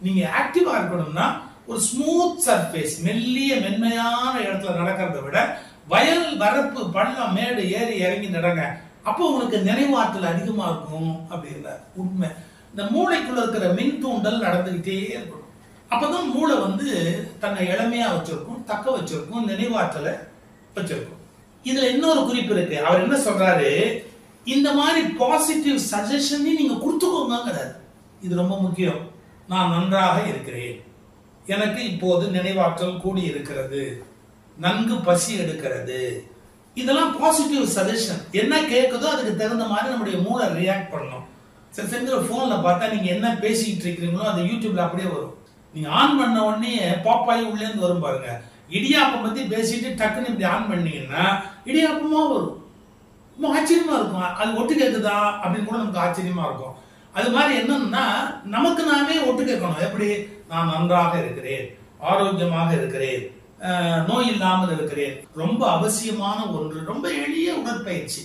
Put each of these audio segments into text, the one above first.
நீங்க ஆக்டிவா இருக்கணும்னா ஒரு ஸ்மூத் சர்ஃபேஸ் மெல்லிய மென்மையான இடத்துல நடக்கிறத விட வயல் வரப்பு பள்ளம் மேடு ஏறி இறங்கி நடங்க அப்போ உங்களுக்கு நினைவாற்றல் அதிகமா இருக்கும் அப்படிங்கிற உண்மை இந்த மூளைக்குள்ள இருக்கிற மின் தூண்டல் நடந்துகிட்டே இருக்கணும் அப்பதான் மூளை வந்து தன்னை இளமையா வச்சிருக்கும் தக்க வச்சிருக்கும் நினைவாற்றலை வச்சிருக்கும் இதுல இன்னொரு குறிப்பு இருக்கு அவர் என்ன சொல்றாரு இந்த மாதிரி பாசிட்டிவ் சஜஷனையும் நீங்க கொடுத்துக்கோங்கிறாரு இது ரொம்ப முக்கியம் நான் நன்றாக இருக்கிறேன் எனக்கு இப்போது நினைவாற்றல் கூடி இருக்கிறது நன்கு பசி எடுக்கிறது இதெல்லாம் பாசிட்டிவ் சஜஷன் என்ன கேட்குதோ அதுக்கு தகுந்த மாதிரி நம்முடைய மூளை ரியாக்ட் பண்ணணும் சில சமயம் ஃபோன்ல பார்த்தா நீங்க என்ன பேசிக்கிட்டு இருக்கிறீங்களோ அது யூடியூப்ல அப்படியே வரும் நீங்க ஆன் பண்ண உடனே பாப்பாய் உள்ளே இருந்து வரும் பாருங்க இடியாப்பம் பத்தி பேசிட்டு டக்குன்னு இப்படி ஆன் பண்ணீங்கன்னா இடியாப்பமா வரும் ரொம்ப ஆச்சரியமா இருக்கும் அது ஒட்டு கேக்குதா அப்படின்னு கூட நமக்கு ஆச்சரியமா இருக்கும் அது மாதிரி என்னன்னா நமக்கு நாமே ஒட்டு கேட்கணும் எப்படி நான் நன்றாக இருக்கிறேன் ஆரோக்கியமாக இருக்கிறேன் அஹ், நோய் இல்லாமல் இருக்கிறேன் ரொம்ப அவசியமான ஒன்று ரொம்ப எளிய உடற்பயிற்சி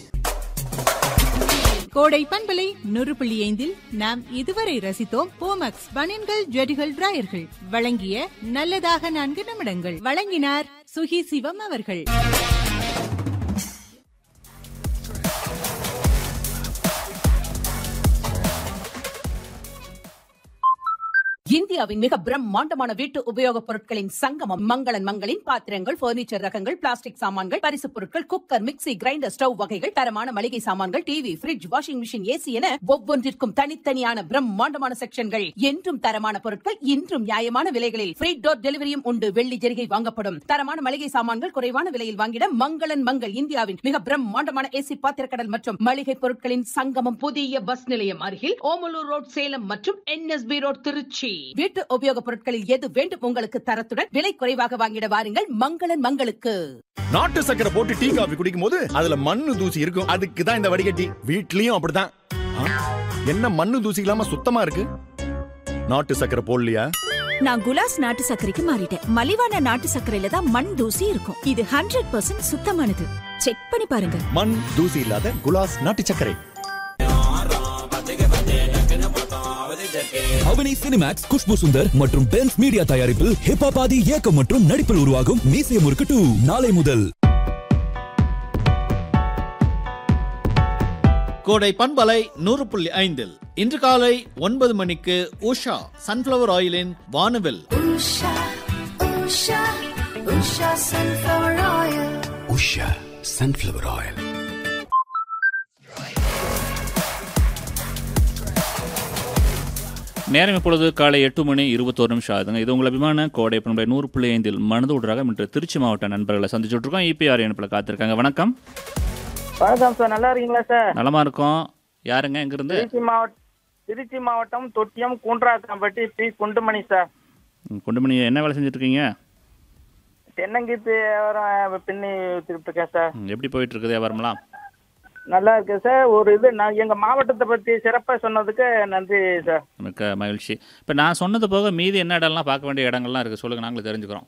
கோடை பண்பலை நூறு புள்ளி ஐந்தில் நாம் இதுவரை ரசித்தோம் போமக்ஸ் பனியன்கள் ஜெடிகள் டிராயர்கள் வழங்கிய நல்லதாக நான்கு நிமிடங்கள் வழங்கினார் சுகி சிவம் அவர்கள் இந்தியாவின் மிக பிரம்மாண்டமான வீட்டு உபயோகப் பொருட்களின் சங்கமம் மங்களன் மங்களின் பாத்திரங்கள் பர்னிச்சர் ரகங்கள் பிளாஸ்டிக் சாமான்கள் பரிசுப் பொருட்கள் குக்கர் மிக்ஸி கிரைண்டர் ஸ்டவ் வகைகள் தரமான மளிகை சாமான்கள் TV fridge washing machine AC என ஒவ்வொன்றிற்கும் தனித்தனியான பிரம்மாண்டமான செக்ஷன்கள் என்றும் தரமான பொருட்கள் இன்றும் நியாயமான விலைகளில் ஃப்ரீ டோர் டெலிவரியும் உண்டு வெள்ளி ஜெரிகை வாங்கப்படும் தரமான மளிகை சாமான்கள் குறைவான விலையில் வாங்கிட மங்களன் மங்கள் இந்தியாவின் மிக பிரம்மாண்டமான ஏசி பாத்திரக்கடல் மற்றும் மளிகை பொருட்களின் சங்கமம் புதிய பஸ் நிலையம் அருகில் ஓமலூர் ரோட் சேலம் மற்றும் என்எஸ்பி ரோட் திருச்சி வீட்டு உபயோகப் பொருட்களில் எது வேண்டும் உங்களுக்கு தரத்துடன் விலை குறைவாக வாங்கிட வாருங்கள் மங்களன் மங்களுக்கு நாட்டு சக்கரை போட்டு டீ காபி குடிக்கும் போது அதுல மண்ணு தூசி இருக்கும் அதுக்கு தான் இந்த வடிகட்டி வீட்லயும் அப்படிதான் ஆ, என்ன மண்ணு தூசி இல்லாம சுத்தமா இருக்கு நாட்டு சக்கரை போடலையா நான் குலாஸ் நாட்டு சர்க்கரைக்கு மாறிட்டேன் மலிவான நாட்டு சர்க்கரையில தான் மண் தூசி இருக்கும் இது ஹண்ட்ரட் பர்சன்ட் சுத்தமானது செக் பண்ணி பாருங்க மண் தூசி இல்லாத குலாஸ் நாட்டு சர்க்கரை அவனி சினிமேக்ஸ் குஷ்பு சுந்தர் மற்றும் பென்ஸ் மீடியா தயாரிப்பில் ஹிப்ஹாப் ஆதி இயக்கம் மற்றும் நடிப்பில் உருவாகும் மீசிய முறுக்கு டூ நாளை முதல் கோடை பண்பலை நூறு புள்ளி ஐந்தில் இன்று காலை ஒன்பது மணிக்கு உஷா சன்ஃப்ளவர் ஆயிலின் வானவில் உஷா சன்ஃபிளவர் ஆயில் நேரம் இப்பொழுது காலை எட்டு மணி இருபத்தோரு நிமிஷம் ஆகுதுங்க இது உங்கள் அபிமான கோடை பண்பை நூறு புள்ளி ஐந்தில் மனது விடுறாக இன்று திருச்சி மாவட்ட நண்பர்களை சந்திச்சுட்டு இருக்கோம் இபிஆர் இணைப்பில் காத்திருக்காங்க வணக்கம் வணக்கம் சார் நல்லா இருக்கீங்களா சார் நலமா இருக்கோம் யாருங்க எங்கிருந்து திருச்சி மாவட்டம் திருச்சி மாவட்டம் தொட்டியம் கூன்றாக்கம்பட்டி பி குண்டுமணி சார் ம், குண்டுமணி என்ன வேலை செஞ்சுட்டு இருக்கீங்க தென்னங்கீத்து வியாபாரம் பின்னி வித்துக்கிட்டு இருக்கேன் சார் ம், எப்படி போயிட்டு இருக்குது வியாபாரம்லாம் நல்லா இருக்கு சார் ஒரு இது நான் எங்க மாவட்டத்தை பத்தி சிறப்பா சொன்னதுக்கு நன்றி சார் மிக்க மகிழ்ச்சி இப்போ நான் சொன்னது போக மீதி என்ன இடம்லாம் பார்க்க வேண்டிய இடங்கள்லாம் இருக்குது சொல்லுங்கள் நாங்களும் தெரிஞ்சுக்கிறோம்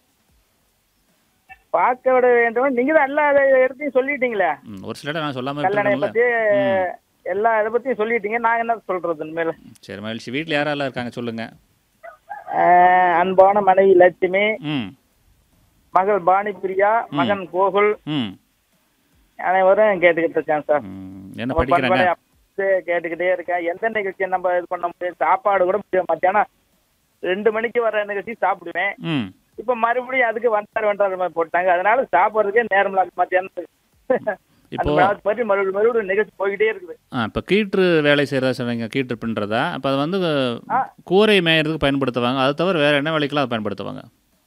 பார்க்க விட வேண்டும் நீங்க தான் எல்லா இடத்தையும் சொல்லிட்டீங்களே ம், ஒரு சில இடம் நான் சொல்லாமல் கல்லணை இருக்கணும்ல பத்தி எல்லா இதை பத்தியும் சொல்லிட்டீங்க நான் என்ன சொல்றது இனிமேல் சரி மகிழ்ச்சி வீட்டில் யாரெல்லாம் இருக்காங்க சொல்லுங்கள் ஆஹ், அன்பான மனைவி லட்சுமி ம் மகள் பாணி பிரியா மகன் கோகுல் ம் அனைவரும் கேட்டுக்கிட்டு இருக்கேன் சார் ம், என்ன நம்ம படிக்கிறாங்க பண்பலை அப்பவே கேட்டுக்கிட்டே இருக்கேன் எந்த நிகழ்ச்சியை நம்ம இது பண்ண முடியும் சாப்பாடு கூட முடியும் மத்தியானம் ரெண்டு மணிக்கு வர நிகழ்ச்சி சாப்பிடுவேன் ம் இப்ப மறுபடியும் அதுக்கு வந்தார் வந்தார் மாதிரி போட்டாங்க அதனால சாப்பிடுறதுக்கே நேரம் இல்லாத மத்தியானம் இப்போ அந்த மாதிரி மறுபடியும் மறுபடியும் மறுபடியும் நிகழ்ச்சி போய்கிட்டே இருக்குது ஆ இப்போ கீற்று வேலை செய்கிறதா சொன்னீங்க கீற்று பின்றதா அப்போ அது வந்து கூரை மேயறதுக்கு பயன்படுத்துவாங்க அது தவிர வேறு என்ன வேலைக்கெல்லாம் அதை பயன்படுத்துவாங்க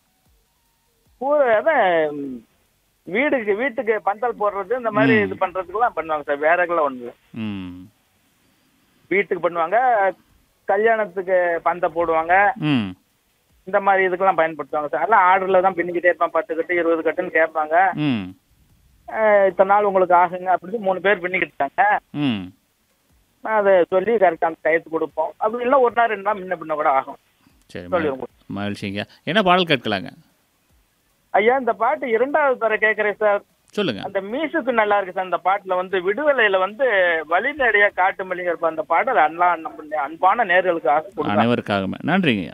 பூ- அதான் ம், வீடுக்கு வீட்டுக்கு பந்தல் போடுறது இந்த மாதிரி இது பண்றதுக்கெல்லாம் பண்ணுவாங்க சார் வேற எல்லாம் ஒண்ணு இல்ல. ம் வீட்டுக்கு பண்ணுவாங்க கல்யாணத்துக்கு பந்த போடுவாங்க ம் இந்த மாதிரி இதுக்கெல்லாம் பயன்படுத்துவாங்க சார் எல்லாம் ஆர்டர்ல தான் பின்னிக்கிட்டே இருப்பான் பத்து கட்டு இருபது கட்டுன்னு கேட்பாங்க ம் அஹ் இத்தனை நாள் உங்களுக்கு ஆகுங்க அப்படின்னு மூணு பேர் பின்னிக்கிட்டாங்க ம் நான் அதை சொல்லி கரெக்டாக அந்த டயத்துக்கு கொடுப்போம் அப்படி இல்லை ஒரு நாள் ரெண்டு நாள் முன்ன பின்ன கூட ஆகும் சரி சொல்லி மகிழ்- மகிழ்ச்சிங்க என்ன பாடல் கேட்கலாங்க ஐயா இந்த பாட்டு இரண்டாவது தர கேட்குறேன் சார் சொல்லுங்க அந்த மியூசிக் நல்லா இருக்கு சார் அந்த பாட்டுல வந்து விடுதலையில வந்து வழிநடையா காட்டு மல்லிகை அந்த பாடல் அண்ணா நம்ம அன்பான நேர்களுக்கு ஆசை கொடுங்க அனைவருக்காகவே நன்றிங்க